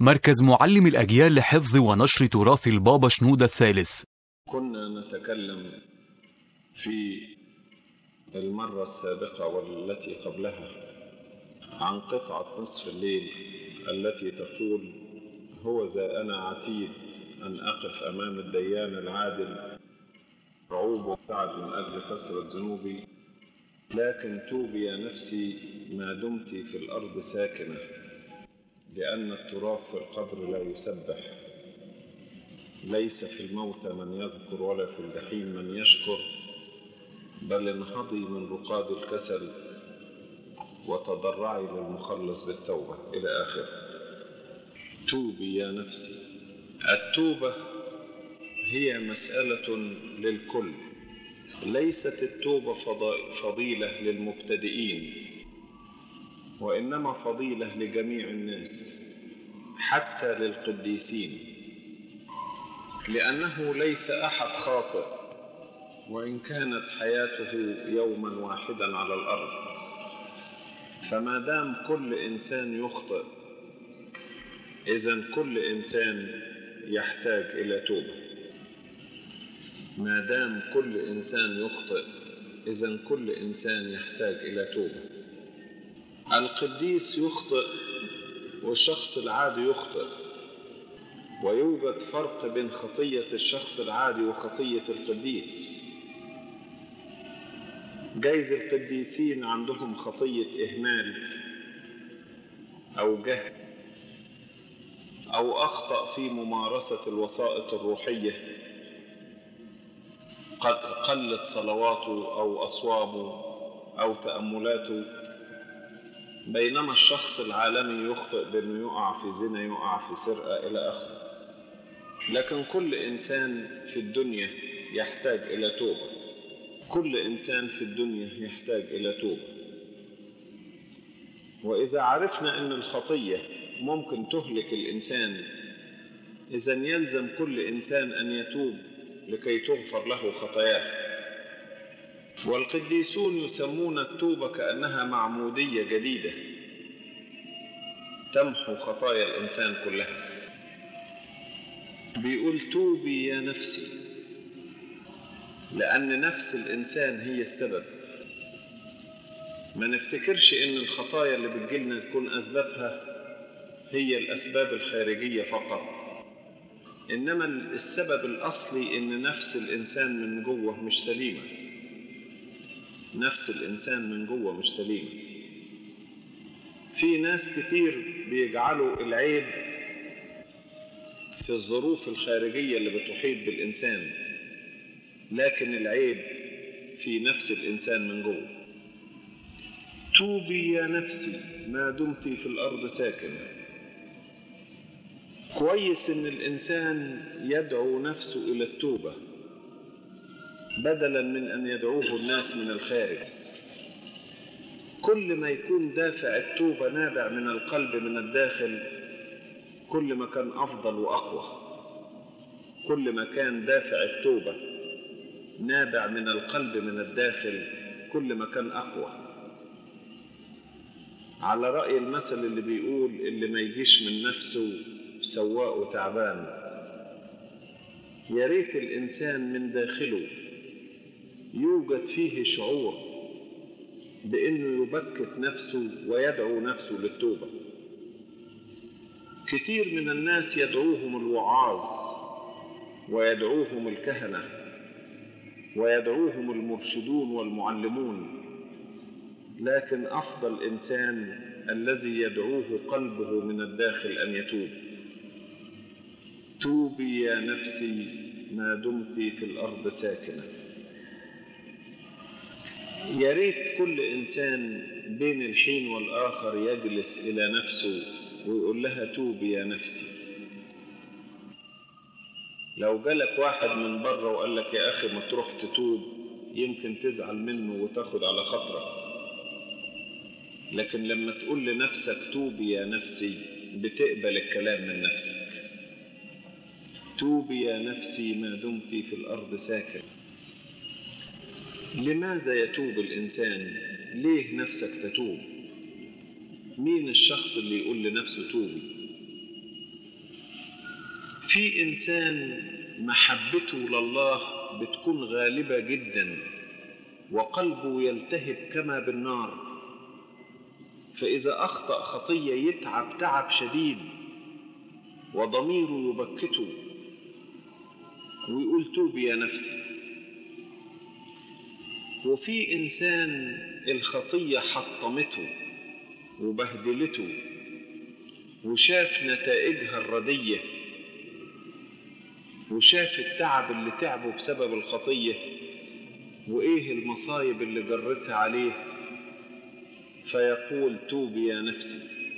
مركز معلم الأجيال لحفظ ونشر تراث البابا شنودة الثالث كنا نتكلم في المرة السابقة والتي قبلها عن قطعة نصف الليل التي تقول هو ذا أنا عتيد أن أقف أمام الديان العادل رعوب وبعد من أجل كثرة ذنوبي لكن توبي يا نفسي ما دمت في الأرض ساكنة لأن التراب في القبر لا يسبح ليس في الموت من يذكر ولا في الجحيم من يشكر بل انهضي من رقاد الكسل وتضرعي للمخلص بالتوبة إلى آخره توبي يا نفسي التوبة هي مسألة للكل ليست التوبة فضيلة للمبتدئين وإنما فضيلة لجميع الناس حتى للقديسين لأنه ليس أحد خاطئ وإن كانت حياته يوما واحدا على الأرض فما دام كل إنسان يخطئ إذا كل إنسان يحتاج إلى توبة ما دام كل إنسان يخطئ إذا كل إنسان يحتاج إلى توبة القديس يخطئ والشخص العادي يخطئ ويوجد فرق بين خطية الشخص العادي وخطية القديس جايز القديسين عندهم خطية إهمال أو جهل أو أخطأ في ممارسة الوسائط الروحية قد قلت صلواته أو أصوامه أو تأملاته بينما الشخص العالمي يخطئ بأنه يقع في زنا يقع في سرقة إلى آخره لكن كل إنسان في الدنيا يحتاج إلى توبة كل إنسان في الدنيا يحتاج إلى توبة وإذا عرفنا أن الخطية ممكن تهلك الإنسان إذا يلزم كل إنسان أن يتوب لكي تغفر له خطاياه والقديسون يسمون التوبة كأنها معمودية جديدة تمحو خطايا الإنسان كلها بيقول توبي يا نفسي لأن نفس الإنسان هي السبب ما نفتكرش إن الخطايا اللي بتجيلنا تكون أسبابها هي الأسباب الخارجية فقط إنما السبب الأصلي إن نفس الإنسان من جوه مش سليمة نفس الإنسان من جوه مش سليمة في ناس كتير بيجعلوا العيب في الظروف الخارجية اللي بتحيط بالإنسان لكن العيب في نفس الإنسان من جوه توبي يا نفسي ما دمت في الأرض ساكنة كويس إن الإنسان يدعو نفسه إلى التوبة بدلا من أن يدعوه الناس من الخارج كل ما يكون دافع التوبة نابع من القلب من الداخل كل ما كان أفضل وأقوى كل ما كان دافع التوبة نابع من القلب من الداخل كل ما كان أقوى على رأي المثل اللي بيقول اللي ما يجيش من نفسه سواء وتعبان يا ريت الإنسان من داخله يوجد فيه شعور بأنه يبكت نفسه ويدعو نفسه للتوبة كتير من الناس يدعوهم الوعاظ ويدعوهم الكهنة ويدعوهم المرشدون والمعلمون لكن أفضل إنسان الذي يدعوه قلبه من الداخل أن يتوب توبي يا نفسي ما دمت في الأرض ساكنة يا ريت كل إنسان بين الحين والآخر يجلس إلى نفسه ويقول لها توبي يا نفسي لو جالك واحد من بره وقال لك يا أخي ما تروح تتوب يمكن تزعل منه وتاخد على خاطرك لكن لما تقول لنفسك توبي يا نفسي بتقبل الكلام من نفسك توبي يا نفسي ما دمت في الأرض ساكن لماذا يتوب الإنسان ليه نفسك تتوب مين الشخص اللي يقول لنفسه توبي في إنسان محبته لله بتكون غالبة جدا وقلبه يلتهب كما بالنار فإذا أخطأ خطية يتعب تعب شديد وضميره يبكته ويقول توبي يا نفسي وفي إنسان الخطية حطمته وبهدلته وشاف نتائجها الردية وشاف التعب اللي تعبه بسبب الخطية وإيه المصايب اللي جرتها عليه فيقول توبي يا نفسي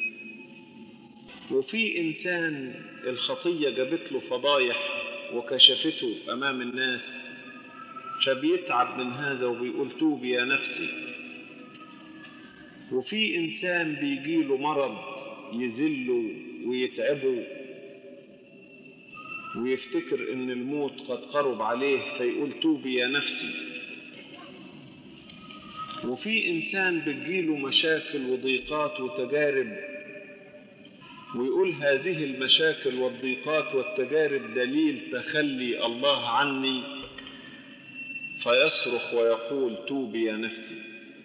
وفي إنسان الخطية جابت له فضايح وكشفته أمام الناس فبيتعب من هذا وبيقول توبي يا نفسي وفي إنسان بيجيله مرض يذله ويتعبه ويفتكر إن الموت قد قرب عليه فيقول توبي يا نفسي وفي إنسان بتجيله مشاكل وضيقات وتجارب ويقول هذه المشاكل والضيقات والتجارب دليل تخلي الله عني فيصرخ ويقول توبي يا نفسي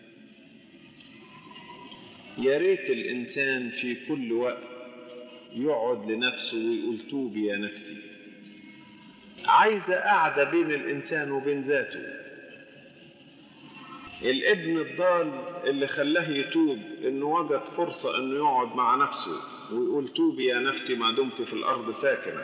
يا ريت الإنسان في كل وقت يقعد لنفسه ويقول توبي يا نفسي عايزة قاعدة بين الإنسان وبين ذاته الابن الضال اللي خلاه يتوب انه وجد فرصة انه يقعد مع نفسه ويقول توبي يا نفسي ما دمت في الارض ساكنة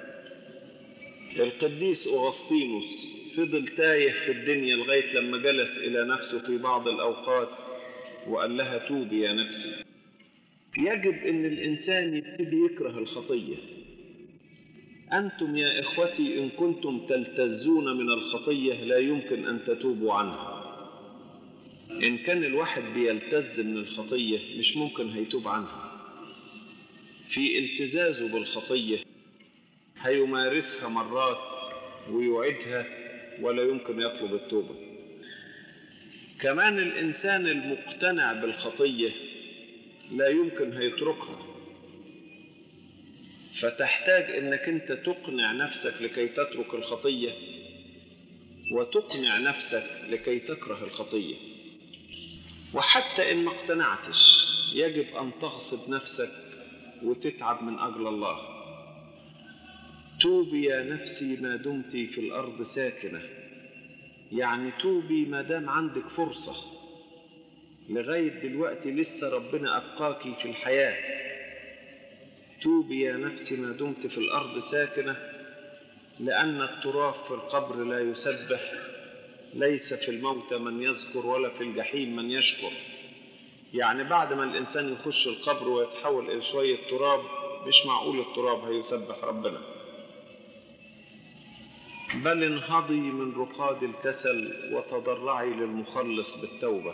القديس اغسطينوس فضل تايه في الدنيا لغاية لما جلس الى نفسه في بعض الاوقات وقال لها توبي يا نفسي يجب ان الانسان يبتدي يكره الخطية انتم يا اخوتي ان كنتم تلتزون من الخطية لا يمكن ان تتوبوا عنها إن كان الواحد بيلتز من الخطية مش ممكن هيتوب عنها في التزازه بالخطية هيمارسها مرات ويعيدها ولا يمكن يطلب التوبة كمان الإنسان المقتنع بالخطية لا يمكن هيتركها فتحتاج انك انت تقنع نفسك لكي تترك الخطية وتقنع نفسك لكي تكره الخطيه وحتى إن ما اقتنعتش يجب أن تغصب نفسك وتتعب من أجل الله توبي يا نفسي ما دمت في الأرض ساكنة يعني توبي ما دام عندك فرصة لغاية دلوقتي لسه ربنا أبقاكي في الحياة توبي يا نفسي ما دمت في الأرض ساكنة لأن التراب في القبر لا يسبح ليس في الموت من يذكر ولا في الجحيم من يشكر يعني بعد ما الإنسان يخش القبر ويتحول إلى شوية تراب مش معقول التراب هيسبح ربنا بل انهضي من رقاد الكسل وتضرعي للمخلص بالتوبة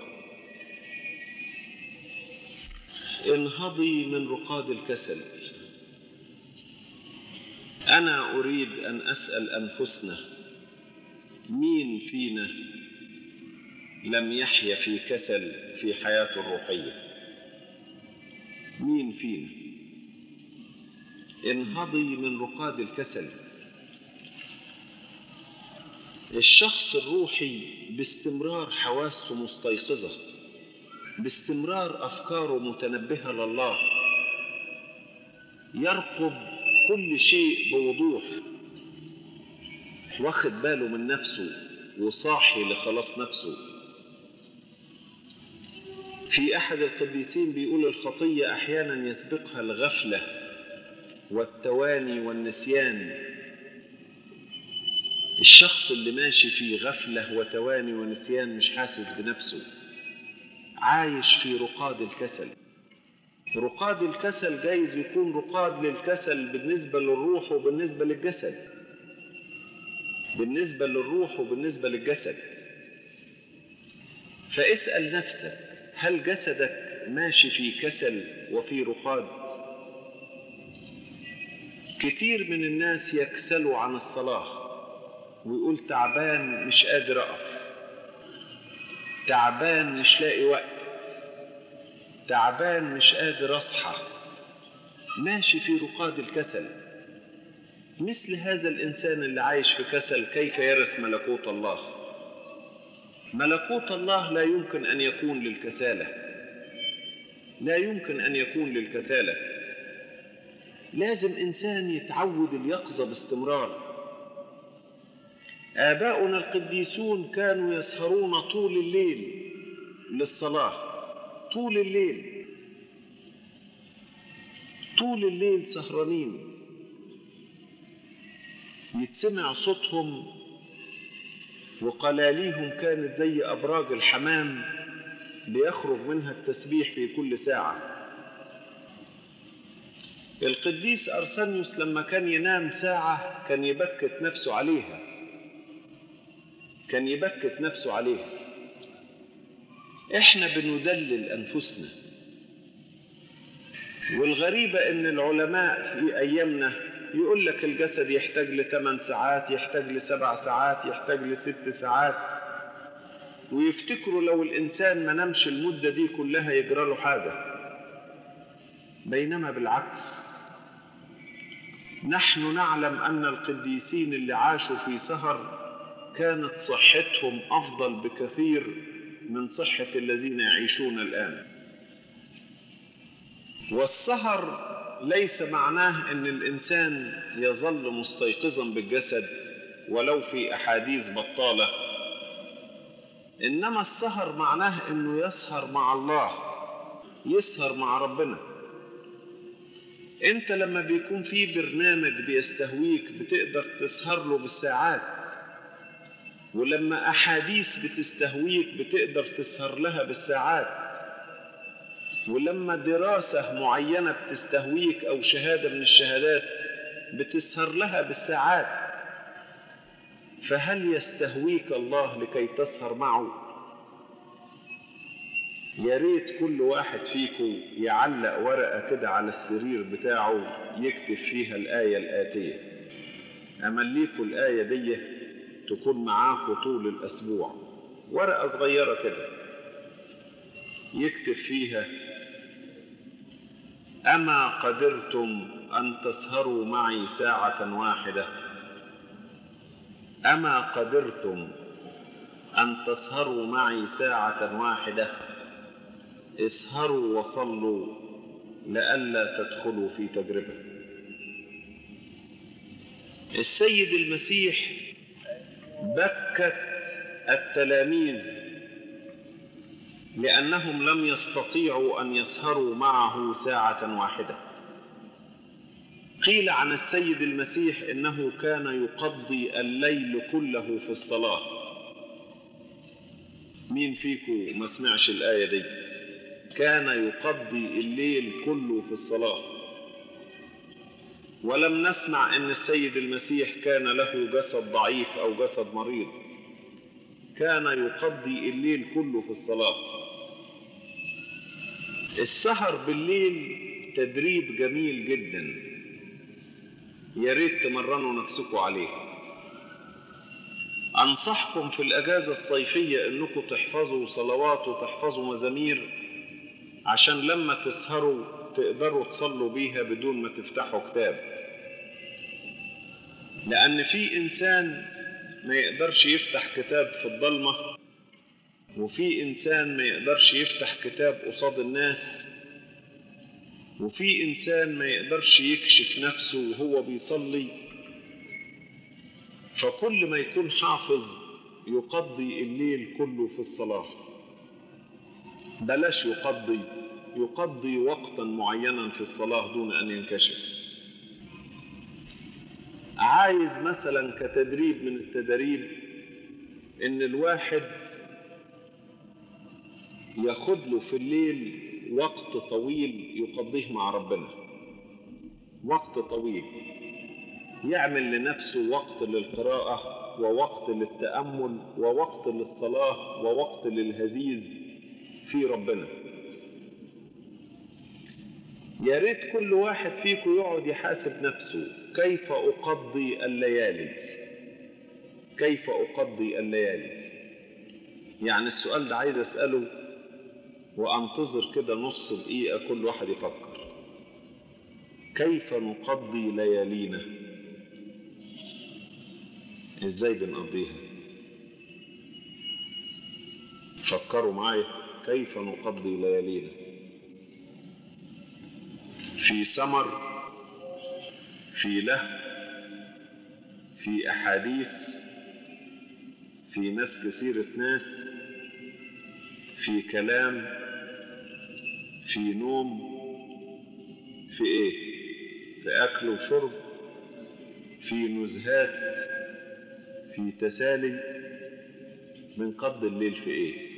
انهضي من رقاد الكسل أنا أريد أن أسأل أنفسنا مين فينا لم يحيا في كسل في حياته الروحية مين فينا انهضي من رقاد الكسل الشخص الروحي باستمرار حواسه مستيقظة باستمرار أفكاره متنبهة لله يرقب كل شيء بوضوح واخد باله من نفسه وصاحي لخلاص نفسه في أحد القديسين بيقول الخطية أحيانا يسبقها الغفلة والتواني والنسيان الشخص اللي ماشي في غفلة وتواني ونسيان مش حاسس بنفسه عايش في رقاد الكسل رقاد الكسل جايز يكون رقاد للكسل بالنسبة للروح وبالنسبة للجسد بالنسبة للروح وبالنسبة للجسد فاسأل نفسك هل جسدك ماشي في كسل وفي رقاد كتير من الناس يكسلوا عن الصلاة ويقول تعبان مش قادر أقف تعبان مش لاقي وقت تعبان مش قادر أصحى ماشي في رقاد الكسل مثل هذا الإنسان اللي عايش في كسل كيف يرث ملكوت الله ملكوت الله لا يمكن أن يكون للكسالة لا يمكن أن يكون للكسالة لازم إنسان يتعود اليقظة باستمرار آباؤنا القديسون كانوا يسهرون طول الليل للصلاة طول الليل طول الليل سهرانين يتسمع صوتهم وقلاليهم كانت زي أبراج الحمام بيخرج منها التسبيح في كل ساعة القديس أرسنيوس لما كان ينام ساعة كان يبكت نفسه عليها كان يبكت نفسه عليها احنا بندلل أنفسنا والغريبة إن العلماء في أيامنا يقول لك الجسد يحتاج لثمان ساعات يحتاج لسبع ساعات يحتاج لست ساعات ويفتكروا لو الإنسان ما نامش المدة دي كلها يجرى له حاجة بينما بالعكس نحن نعلم أن القديسين اللي عاشوا في سهر كانت صحتهم أفضل بكثير من صحة الذين يعيشون الآن والسهر ليس معناه ان الانسان يظل مستيقظا بالجسد ولو في احاديث بطاله انما السهر معناه انه يسهر مع الله يسهر مع ربنا انت لما بيكون في برنامج بيستهويك بتقدر تسهر له بالساعات ولما احاديث بتستهويك بتقدر تسهر لها بالساعات ولما دراسة معينة بتستهويك أو شهادة من الشهادات بتسهر لها بالساعات فهل يستهويك الله لكي تسهر معه يا ريت كل واحد فيكم يعلق ورقة كده على السرير بتاعه يكتب فيها الآية الآتية أمليكوا الآية دي تكون معاكم طول الأسبوع ورقة صغيرة كده يكتب فيها أما قدرتم أن تسهروا معي ساعة واحدة أما قدرتم أن تسهروا معي ساعة واحدة اسهروا وصلوا لئلا تدخلوا في تجربة السيد المسيح بكت التلاميذ لأنهم لم يستطيعوا أن يسهروا معه ساعة واحدة. قيل عن السيد المسيح إنه كان يقضي الليل كله في الصلاة. مين فيكم ما سمعش الآية دي؟ كان يقضي الليل كله في الصلاة. ولم نسمع أن السيد المسيح كان له جسد ضعيف أو جسد مريض. كان يقضي الليل كله في الصلاه السهر بالليل تدريب جميل جدا يا ريت تمرنوا نفسكم عليه انصحكم في الاجازه الصيفيه انكم تحفظوا صلوات وتحفظوا مزامير عشان لما تسهروا تقدروا تصلوا بيها بدون ما تفتحوا كتاب لان في انسان ما يقدرش يفتح كتاب في الضلمه وفي إنسان ما يقدرش يفتح كتاب قصاد الناس وفي إنسان ما يقدرش يكشف نفسه وهو بيصلي فكل ما يكون حافظ يقضي الليل كله في الصلاة بلاش يقضي يقضي وقتا معينا في الصلاة دون أن ينكشف عايز مثلا كتدريب من التدريب ان الواحد ياخد له في الليل وقت طويل يقضيه مع ربنا وقت طويل يعمل لنفسه وقت للقراءة ووقت للتأمل ووقت للصلاة ووقت للهزيز في ربنا يا ريت كل واحد فيكم يقعد يحاسب نفسه كيف أقضي الليالي كيف أقضي الليالي يعني السؤال ده عايز أسأله وأنتظر كده نص دقيقة كل واحد يفكر كيف نقضي ليالينا ازاي بنقضيها فكروا معايا كيف نقضي ليالينا في سمر في له في احاديث في ناس كثيرة ناس في كلام في نوم في ايه في اكل وشرب في نزهات في تسالي بنقضي الليل في ايه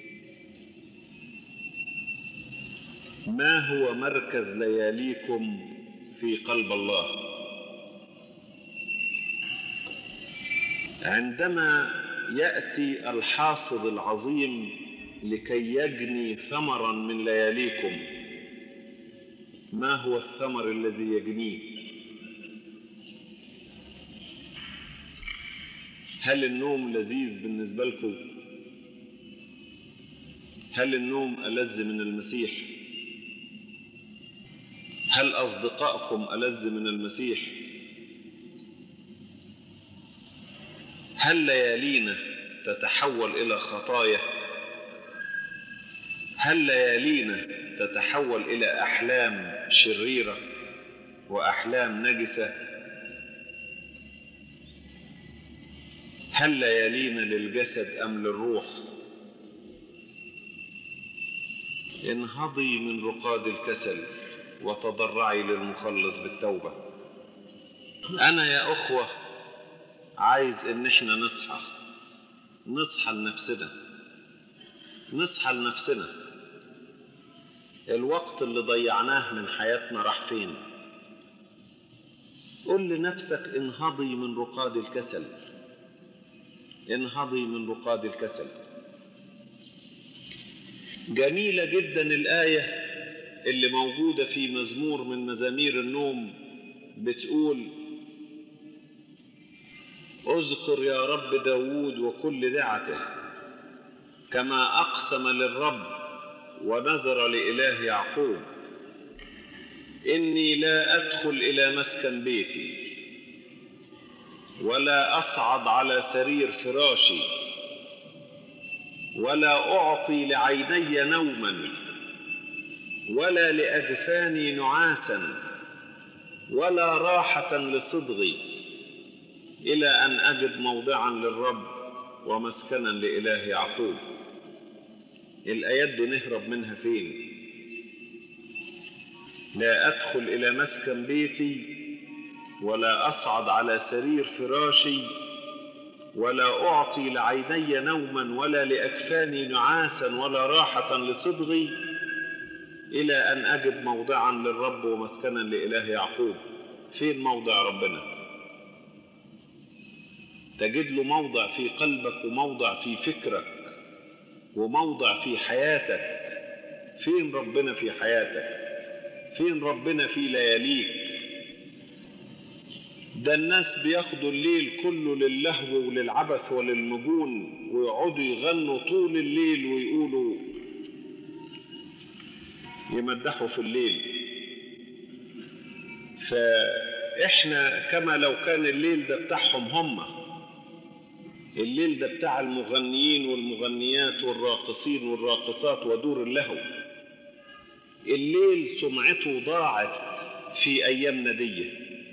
ما هو مركز لياليكم في قلب الله عندما ياتي الحاصد العظيم لكي يجني ثمرا من لياليكم ما هو الثمر الذي يجنيه هل النوم لذيذ بالنسبه لكم هل النوم ألذ من المسيح هل أصدقائكم ألذ من المسيح هل ليالينا تتحول إلى خطايا هل ليالينا تتحول إلى أحلام شريرة وأحلام نجسة هل ليالينا للجسد أم للروح انهضي من رقاد الكسل وتضرعي للمخلص بالتوبة أنا يا أخوة عايز إن إحنا نصحى نصحى لنفسنا نصحى لنفسنا الوقت اللي ضيعناه من حياتنا راح فين قل لنفسك انهضي من رقاد الكسل انهضي من رقاد الكسل جميلة جدا الآية اللي موجودة في مزمور من مزامير النوم بتقول اذكر يا رب داود وكل دعته كما أقسم للرب ونذر لإله يعقوب إني لا أدخل إلى مسكن بيتي ولا أصعد على سرير فراشي ولا أعطي لعيني نوما ولا لأجفاني نعاسا ولا راحة لصدغي إلى أن أجد موضعا للرب ومسكنا لإله يعقوب الآيات دي نهرب منها فين لا أدخل إلى مسكن بيتي ولا أصعد على سرير فراشي ولا أعطي لعيني نوما ولا لأكفاني نعاسا ولا راحة لصدغي إلى أن أجد موضعا للرب ومسكنا لإله يعقوب فين موضع ربنا تجد له موضع في قلبك وموضع في فكرك وموضع في حياتك فين ربنا في حياتك فين ربنا في لياليك ده الناس بياخدوا الليل كله للهو وللعبث وللمجون ويقعدوا يغنوا طول الليل ويقولوا يمدحوا في الليل فإحنا كما لو كان الليل ده بتاعهم هم الليل ده بتاع المغنيين والمغنيات والراقصين والراقصات ودور اللهو الليل سمعته ضاعت في أيامنا دي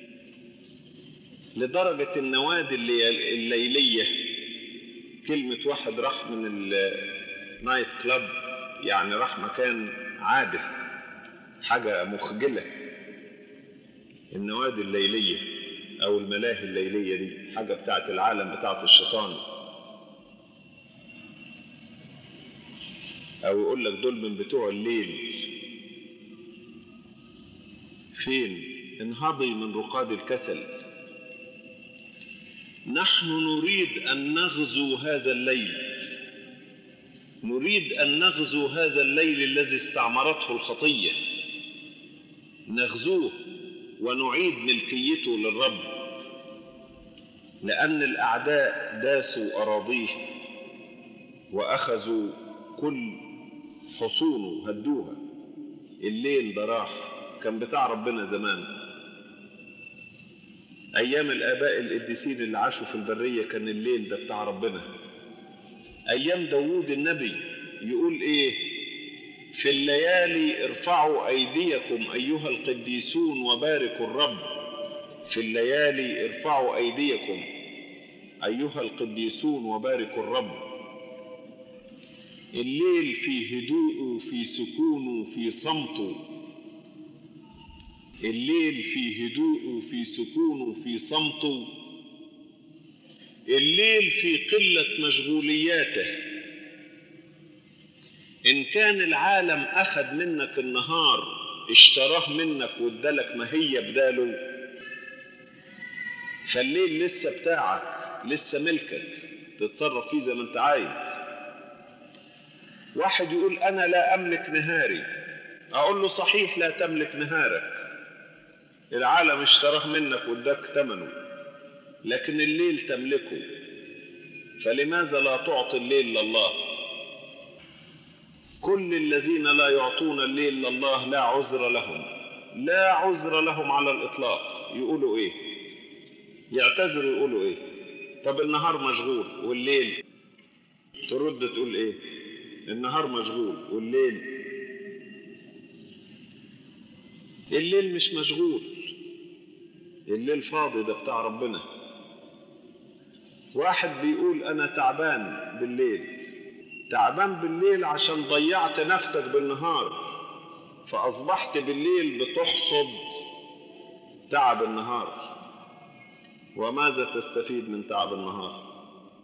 لدرجة النوادي الليلية كلمة واحد راح من النايت كلاب يعني راح مكان عابث حاجة مخجلة النوادي الليلية أو الملاهي الليلية دي حاجة بتاعت العالم بتاعت الشيطان أو يقول لك دول من بتوع الليل فين انهضي من رقاد الكسل نحن نريد أن نغزو هذا الليل نريد أن نغزو هذا الليل الذي استعمرته الخطية نغزوه ونعيد ملكيته للرب لأن الأعداء داسوا أراضيه وأخذوا كل حصونه هدوها الليل ده راح كان بتاع ربنا زمان أيام الآباء القديسين اللي عاشوا في البرية كان الليل ده بتاع ربنا أيام داوود النبي يقول إيه في الليالي ارفعوا أيديكم أيها القديسون وباركوا الرب في الليالي ارفعوا أيديكم أيها القديسون وباركوا الرب الليل في هدوءه في سكونه في صمته الليل في هدوءه في سكونه في صمته الليل في قلة مشغولياته إن كان العالم أخذ منك النهار اشتراه منك وادالك ماهية بداله فالليل لسه بتاعك لسه ملكك تتصرف فيه زي ما انت عايز واحد يقول أنا لا أملك نهاري أقول له صحيح لا تملك نهارك العالم اشتراه منك واداك ثمنه لكن الليل تملكه فلماذا لا تعطي الليل لله كل الذين لا يعطون الليل لله لا عذر لهم لا عذر لهم على الإطلاق يقولوا إيه يعتذروا يقولوا إيه طب النهار مشغول والليل ترد تقول إيه النهار مشغول والليل الليل مش مشغول الليل فاضي ده بتاع ربنا واحد بيقول انا تعبان بالليل تعبان بالليل عشان ضيعت نفسك بالنهار فاصبحت بالليل بتحصد تعب النهار وماذا تستفيد من تعب النهار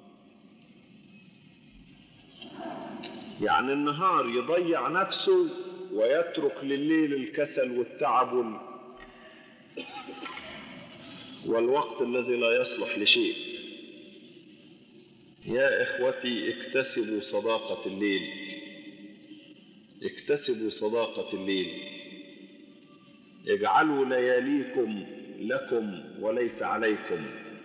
يعني النهار يضيع نفسه ويترك لليل الكسل والتعب وال... والوقت الذي لا يصلح لشيء يا اخوتي اكتسبوا صداقه الليل اكتسبوا صداقه الليل اجعلوا لياليكم لكم وليس عليكم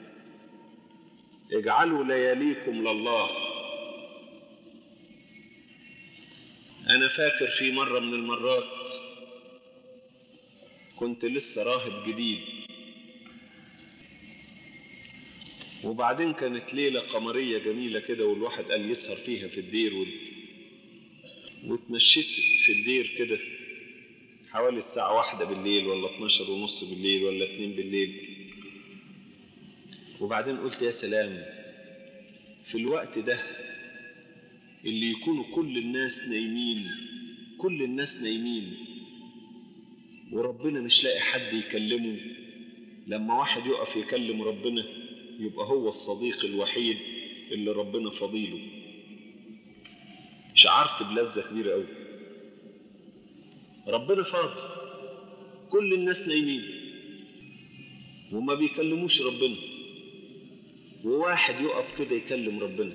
اجعلوا لياليكم لله أنا فاكر في مرة من المرات كنت لسه راهب جديد وبعدين كانت ليلة قمرية جميلة كده والواحد قال يسهر فيها في الدير وال... واتمشيت في الدير كده حوالي الساعة واحدة بالليل ولا 12 ونص بالليل ولا 2 بالليل وبعدين قلت يا سلام في الوقت ده اللي يكونوا كل الناس نايمين كل الناس نايمين وربنا مش لاقي حد يكلمه لما واحد يقف يكلم ربنا يبقى هو الصديق الوحيد اللي ربنا فضيله شعرت بلذة كبيرة قوي ربنا فاضي كل الناس نايمين وما بيكلموش ربنا وواحد يقف كده يكلم ربنا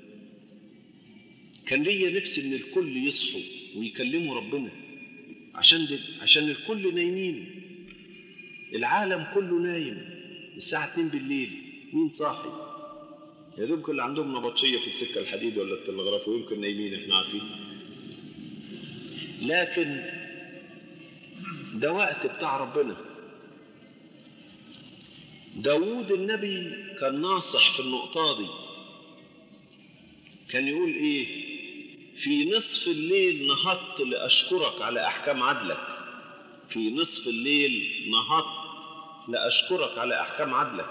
كان ليا نفسي ان الكل يصحوا ويكلموا ربنا عشان دل... عشان الكل نايمين العالم كله نايم الساعة 2 بالليل مين صاحي يا دوب اللي عندهم نبطشية في السكة الحديد ولا التلغراف ويمكن نايمين احنا عارفين لكن ده وقت بتاع ربنا داوود النبي كان ناصح في النقطة دي كان يقول ايه في نصف الليل نهضت لأشكرك على أحكام عدلك في نصف الليل نهضت لأشكرك على أحكام عدلك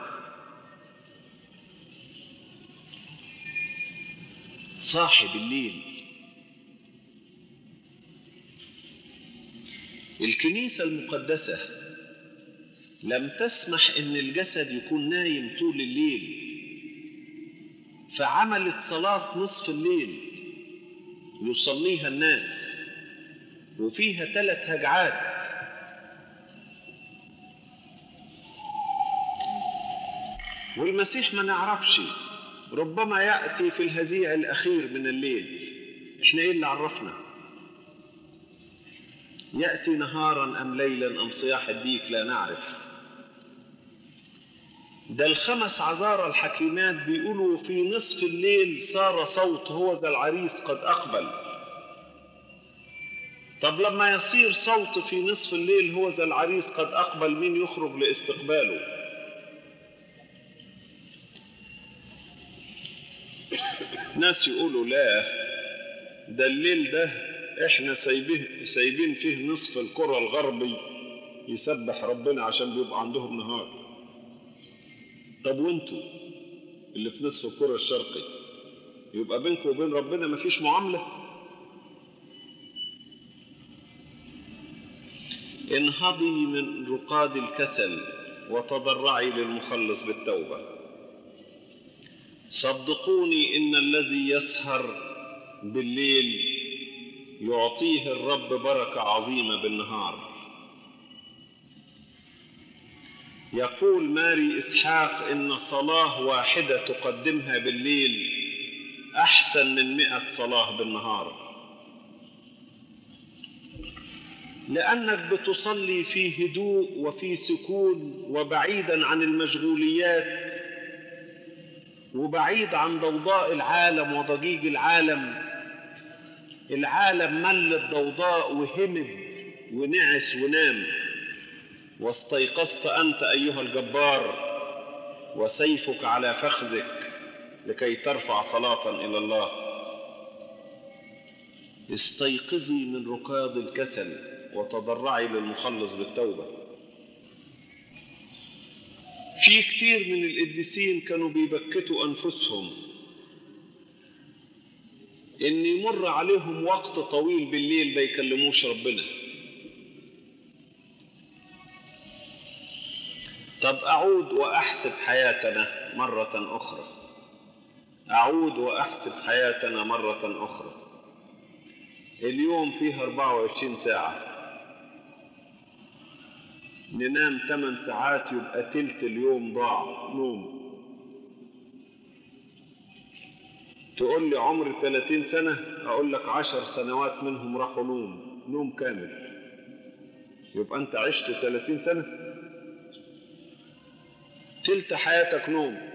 صاحي بالليل الكنيسة المقدسة لم تسمح ان الجسد يكون نايم طول الليل فعملت صلاة نصف الليل يصليها الناس وفيها ثلاث هجعات والمسيح ما نعرفش ربما يأتي في الهزيع الأخير من الليل احنا ايه اللي عرفنا يأتي نهارا أم ليلا أم صياح الديك لا نعرف ده الخمس عذارى الحكيمات بيقولوا في نصف الليل صار صوت هو ذا العريس قد أقبل طب لما يصير صوت في نصف الليل هو ذا العريس قد أقبل مين يخرج لاستقباله ناس يقولوا لا ده الليل ده احنا سايبين سايبين فيه نصف الكرة الغربي يسبح ربنا عشان بيبقى عندهم نهار طب وانتوا اللي في نصف الكرة الشرقي يبقى بينكم وبين ربنا مفيش معاملة انهضي من رقاد الكسل وتضرعي للمخلص بالتوبة صدقوني إن الذي يسهر بالليل يعطيه الرب بركة عظيمة بالنهار يقول ماري إسحاق إن صلاة واحدة تقدمها بالليل أحسن من مئة صلاة بالنهار لأنك بتصلي في هدوء وفي سكون وبعيدا عن المشغوليات وبعيد عن ضوضاء العالم وضجيج العالم العالم مل الضوضاء وهمد ونعس ونام واستيقظت أنت أيها الجبار وسيفك على فخذك لكي ترفع صلاة إلى الله استيقظي من ركاض الكسل وتضرعي للمخلص بالتوبة في كتير من القديسين كانوا بيبكتوا أنفسهم إن يمر عليهم وقت طويل بالليل بيكلموش ربنا طب أعود وأحسب حياتنا مرة أخرى أعود وأحسب حياتنا مرة أخرى اليوم فيه 24 ساعة ننام 8 ساعات يبقى تلت اليوم ضاع نوم تقول لي عمري 30 سنة أقول لك 10 سنوات منهم راحوا نوم نوم كامل يبقى أنت عشت 30 سنة تلت حياتك نوم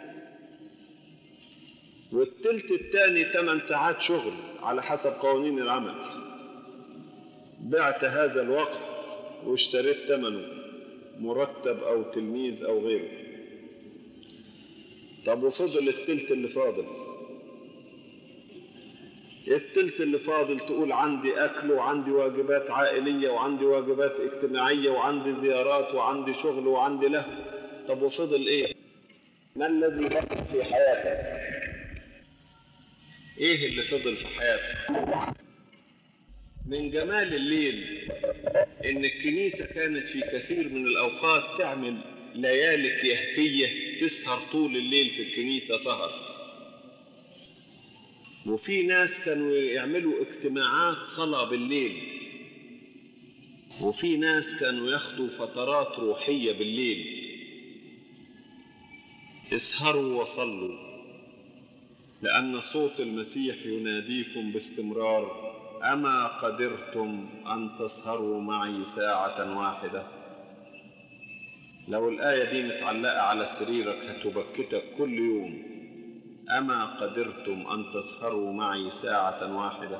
والتلت التاني 8 ساعات شغل على حسب قوانين العمل بعت هذا الوقت واشتريت ثمنه مرتب او تلميذ او غيره طب وفضل التلت اللي فاضل التلت اللي فاضل تقول عندي اكل وعندي واجبات عائليه وعندي واجبات اجتماعيه وعندي زيارات وعندي شغل وعندي له طب وفضل ايه ما الذي بقي في حياتك ايه اللي فضل في حياتك من جمال الليل ان الكنيسه كانت في كثير من الاوقات تعمل ليالي كيهكيه تسهر طول الليل في الكنيسه سهر وفي ناس كانوا يعملوا اجتماعات صلاه بالليل وفي ناس كانوا ياخدوا فترات روحيه بالليل اسهروا وصلوا لأن صوت المسيح يناديكم باستمرار أما قدرتم أن تسهروا معي ساعة واحدة لو الآية دي متعلقة على سريرك هتبكتك كل يوم أما قدرتم أن تسهروا معي ساعة واحدة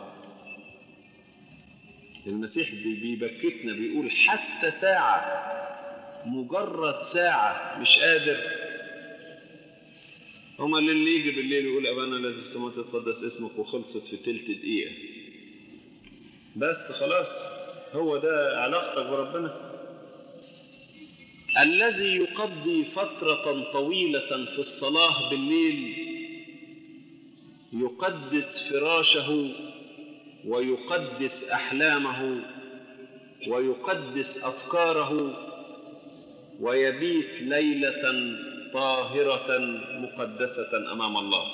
المسيح بيبكتنا بيقول حتى ساعة مجرد ساعة مش قادر هما اللي يجي بالليل يقول أبانا الذي في السماوات يتقدس اسمك وخلصت في تلت دقيقة بس خلاص هو ده علاقتك بربنا الذي يقضي فترة طويلة في الصلاة بالليل يقدس فراشه ويقدس أحلامه ويقدس أفكاره ويبيت ليلة طاهرة مقدسة أمام الله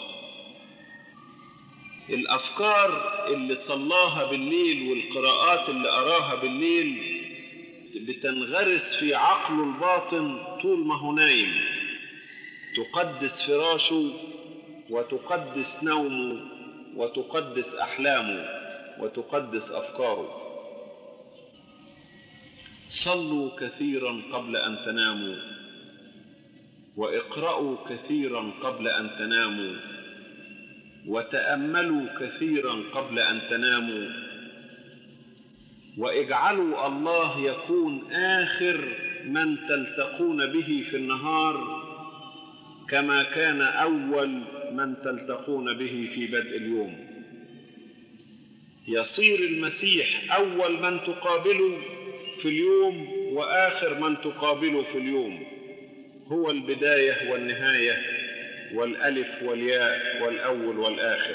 الأفكار اللي صلاها بالليل والقراءات اللي أراها بالليل بتنغرس في عقله الباطن طول ما هو نايم تقدس فراشه وتقدس نومه وتقدس أحلامه وتقدس أفكاره صلوا كثيرا قبل أن تناموا واقرأوا كثيرا قبل أن تناموا وتأملوا كثيرا قبل أن تناموا واجعلوا الله يكون آخر من تلتقون به في النهار كما كان أول من تلتقون به في بدء اليوم يصير المسيح أول من تقابله في اليوم وآخر من تقابله في اليوم هو البداية والنهاية والألف والياء والأول والآخر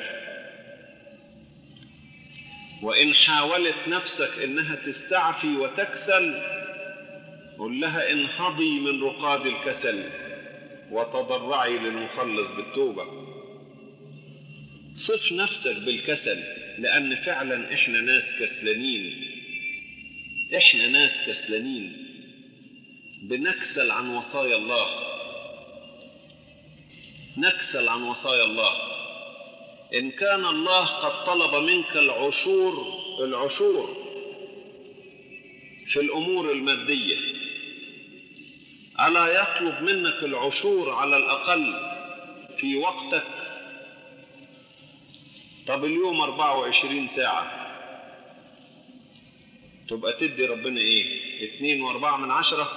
وإن حاولت نفسك إنها تستعفي وتكسل قل لها انهضي من رقاد الكسل وتضرعي للمخلص بالتوبة صف نفسك بالكسل لأن فعلا إحنا ناس كسلانين إحنا ناس كسلانين بنكسل عن وصايا الله نكسل عن وصايا الله إن كان الله قد طلب منك العشور العشور في الأمور المادية ألا يطلب منك العشور على الأقل في وقتك طب اليوم 24 ساعة تبقى تدي ربنا ايه اتنين واربعة من عشرة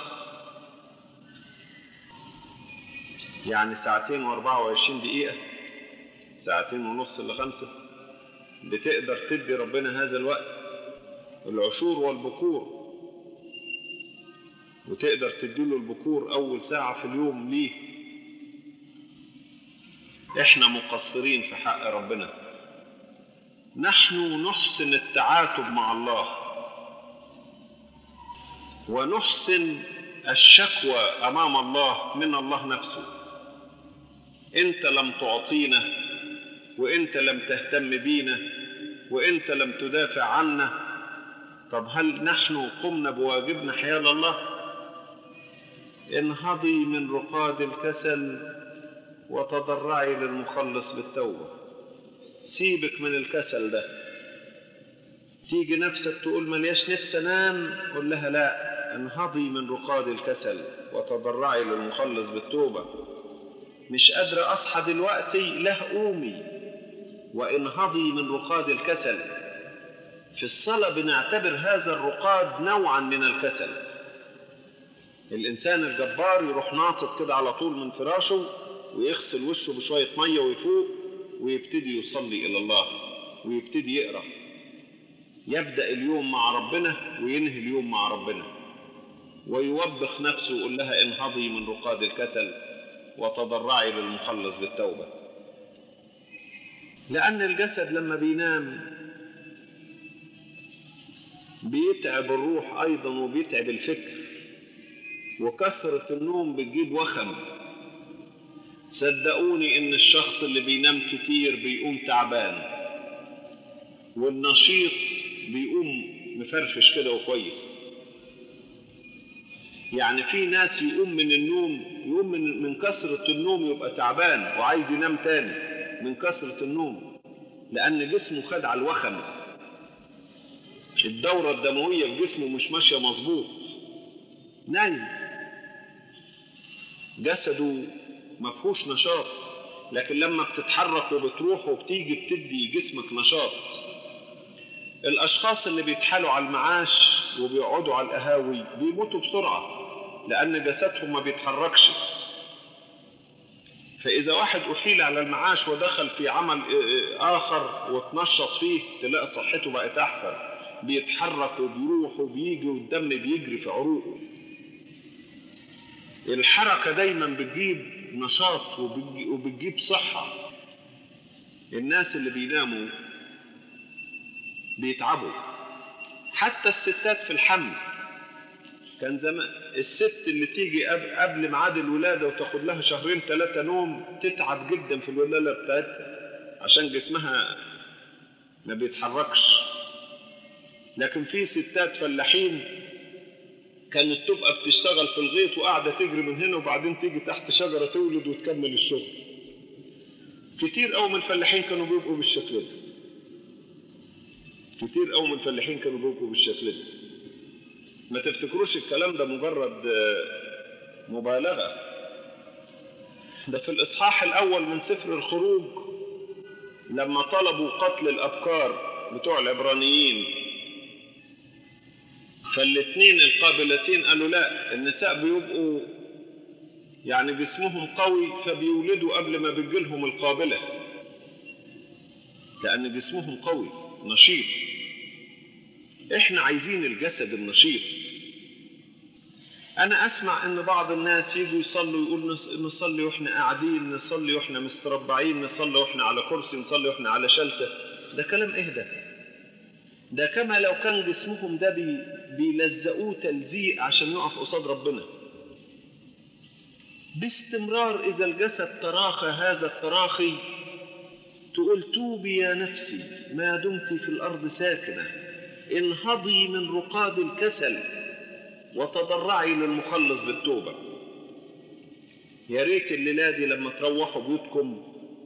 يعني ساعتين واربعة وعشرين دقيقة ساعتين ونص لخمسة بتقدر تدي ربنا هذا الوقت العشور والبكور وتقدر تديله البكور أول ساعة في اليوم ليه إحنا مقصرين في حق ربنا نحن نحسن التعاتب مع الله ونحسن الشكوى امام الله من الله نفسه انت لم تعطينا وانت لم تهتم بينا وانت لم تدافع عنا طب هل نحن قمنا بواجبنا حيال الله انهضي من رقاد الكسل وتضرعي للمخلص بالتوبه سيبك من الكسل ده تيجي نفسك تقول ملياش نفس انام قول لها لا انهضي من رقاد الكسل وتضرعي للمخلص بالتوبة مش قادرة أصحى دلوقتي له قومي وانهضي من رقاد الكسل في الصلاة بنعتبر هذا الرقاد نوعا من الكسل الإنسان الجبار يروح ناطط كده على طول من فراشه ويغسل وشه بشوية مية ويفوق ويبتدي يصلي إلى الله ويبتدي يقرأ يبدأ اليوم مع ربنا وينهي اليوم مع ربنا ويوبخ نفسه ويقول لها انهضي من رقاد الكسل وتضرعي للمخلص بالتوبة لأن الجسد لما بينام بيتعب الروح أيضا وبيتعب الفكر وكثرة النوم بتجيب وخم صدقوني إن الشخص اللي بينام كتير بيقوم تعبان والنشيط بيقوم مفرفش كده وكويس يعني في ناس يقوم من النوم يقوم من من كثرة النوم يبقى تعبان وعايز ينام تاني من كثرة النوم لأن جسمه خد على الوخم الدورة الدموية في جسمه مش ماشية مظبوط نايم جسده ما فيهوش نشاط لكن لما بتتحرك وبتروح وبتيجي بتدي جسمك نشاط الأشخاص اللي بيتحالوا على المعاش وبيقعدوا على القهاوي بيموتوا بسرعة لأن جسدهم ما بيتحركش فإذا واحد أحيل على المعاش ودخل في عمل آخر وتنشط فيه تلاقي صحته بقت أحسن بيتحرك وبيروح وبيجي والدم بيجري في عروقه الحركة دايما بتجيب نشاط وبتجيب صحة الناس اللي بيناموا بيتعبوا حتى الستات في الحمل كان زمان الست اللي تيجي قبل ميعاد الولادة وتاخد لها شهرين ثلاثة نوم تتعب جدا في الولادة بتاعتها عشان جسمها ما بيتحركش لكن في ستات فلاحين كانت تبقى بتشتغل في الغيط وقاعدة تجري من هنا وبعدين تيجي تحت شجرة تولد وتكمل الشغل كتير قوي من الفلاحين كانوا بيبقوا بالشكل ده كتير قوي من الفلاحين كانوا بيبقوا بالشكل ده ما تفتكروش الكلام ده مجرد مبالغة ده في الإصحاح الأول من سفر الخروج لما طلبوا قتل الأبكار بتوع العبرانيين فالاثنين القابلتين قالوا لا النساء بيبقوا يعني جسمهم قوي فبيولدوا قبل ما بتجيلهم القابلة لأن جسمهم قوي نشيط احنا عايزين الجسد النشيط انا اسمع ان بعض الناس يجوا يصلوا يقول نصلي واحنا قاعدين نصلي واحنا مستربعين نصلي واحنا على كرسي نصلي واحنا على شلته ده كلام ايه ده ده كما لو كان جسمهم ده بي بيلزقوه تلزيق عشان يقف قصاد ربنا باستمرار اذا الجسد تراخى هذا التراخي تقول توبي يا نفسي ما دمت في الارض ساكنه انهضي من رقاد الكسل وتضرعي للمخلص بالتوبة يا ريت الليلة دي لما تروحوا بيوتكم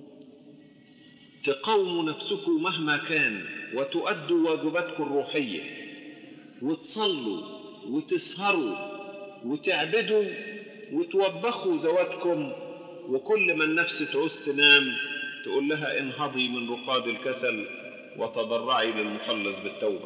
تقاوموا نفسكم مهما كان وتؤدوا واجباتكم الروحية وتصلوا وتسهروا وتعبدوا وتوبخوا ذواتكم وكل ما النفس تعوز تنام تقول لها انهضي من رقاد الكسل وتضرعي للمخلص بالتوبه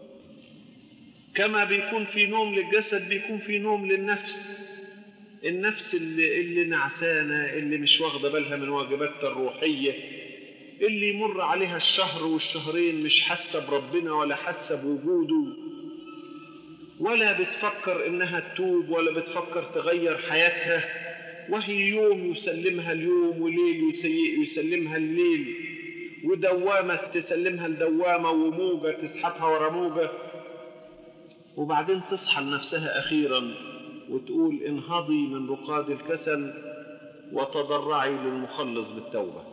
كما بيكون في نوم للجسد بيكون في نوم للنفس النفس اللي, اللي نعسانة اللي مش واخدة بالها من واجباتها الروحية اللي يمر عليها الشهر والشهرين مش حاسة بربنا ولا حاسة بوجوده ولا بتفكر إنها تتوب ولا بتفكر تغير حياتها وهي يوم يسلمها اليوم وليل يسلمها الليل ودوامة تسلمها لدوامة وموجة تسحبها ورا موجة وبعدين تصحى لنفسها أخيرا وتقول انهضي من رقاد الكسل وتضرعي للمخلص بالتوبة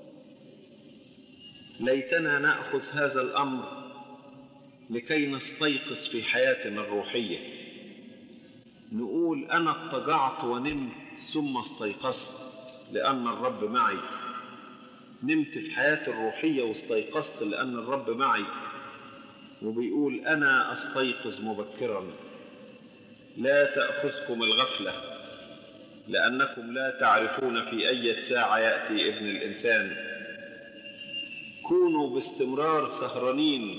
ليتنا نأخذ هذا الأمر لكي نستيقظ في حياتنا الروحية نقول أنا اضطجعت ونمت ثم استيقظت لأن الرب معي نمت في حياتي الروحية واستيقظت لأن الرب معي وبيقول أنا أستيقظ مبكرا لا تأخذكم الغفلة لأنكم لا تعرفون في أي ساعة يأتي ابن الإنسان كونوا باستمرار سهرانين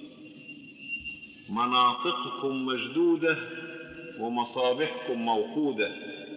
مناطقكم مشدودة ومصابيحكم موقودة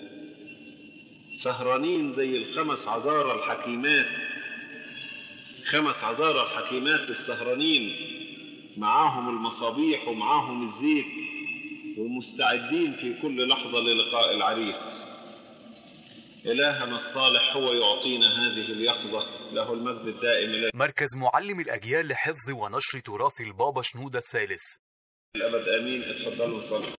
سهرانين زي الخمس عذارى الحكيمات خمس عذارى الحكيمات السهرانين معاهم المصابيح ومعاهم الزيت ومستعدين في كل لحظة للقاء العريس إلهنا الصالح هو يعطينا هذه اليقظة له المجد الدائم إلى مركز معلم الأجيال لحفظ ونشر تراث البابا شنودة الثالث الأبد آمين اتفضلوا نصلي